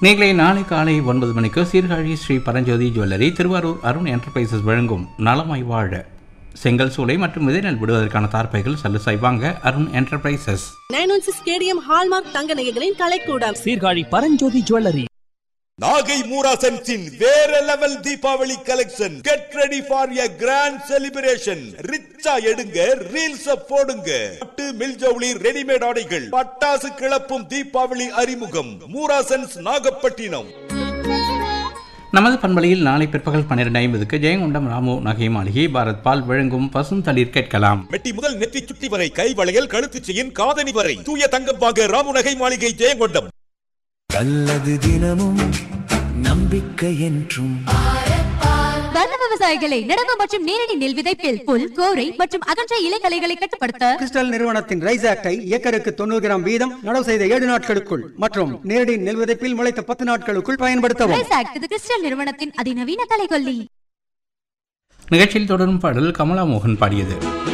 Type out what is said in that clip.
நீங்களே நாளை காலை ஒன்பது மணிக்கு சீர்காழி ஸ்ரீ பரஞ்சோதி ஜுவல்லரி திருவாரூர் அருண் என்டர்பிரைசஸ் வழங்கும் நலமாய் வாழ செங்கல் சூளை மற்றும் விதைநெல் விடுவதற்கான தார்ப்பைகள் சல்லுசாய் வாங்க Arun enterprises nine one six KDM hallmark தங்க நகைகளின் கலைக்கூடம் சீர்காழி பரஞ்சோதி ஜுவல்லரி நாகை மூராசன்ஸின் வேற level Deepavali collection get ready for a grand celebration ரிச்சா எடுங்க ரீல்ஸ் போடுங்க பட்டு மில்ஜவுளி ரெடிமேட் ஆடைகள் பட்டாசு கிளப்பும் தீபாவளி அறிமுகம் மூராசன்ஸ் நாகப்பட்டினம் நமது பண்பலையில் நாளை பிற்பகல் பன்னிரண்டு ஐம்பதுக்கு ஜெயங்கொண்டம் ராமு நகை மாளிகை பாரத் பால் வழங்கும் பசும் தளிர் கேட்கலாம் மெட்டி முதல் நெற்றி சுட்டி வரை கை வளையல் கழுத்து செயின் காதணி வரை தூய தங்கம் வாங்க ராமு நகை மாளிகை ஜெயங்கொண்டம் நல்லது தினமும் நம்பிக்கை என்றும் வர்ண விவசாயிகளை நடவு மற்றும் நேரடி நெல் விதைப்பில் புல் கோரை மற்றும் அகன்ற இலைகளைகளை கட்டுப்படுத்த கிறிஸ்டல் நிறுவனத்தின் ரைஸ் ஆக்டை ஏக்கருக்கு தொண்ணூறு கிராம் வீதம் நடவு செய்த ஏழு நாட்களுக்குள் மற்றும் நேரடி நெல் விதைப்பில் முளைத்த பத்து நாட்களுக்குள் பயன்படுத்தவும் ரைஸ் ஆக்ட் இது கிறிஸ்டல் நிறுவனத்தின் அதிநவீன கலைகொல்லி நிகழ்ச்சியில் தொடரும் பாடல் கமலா மோகன் பாடியது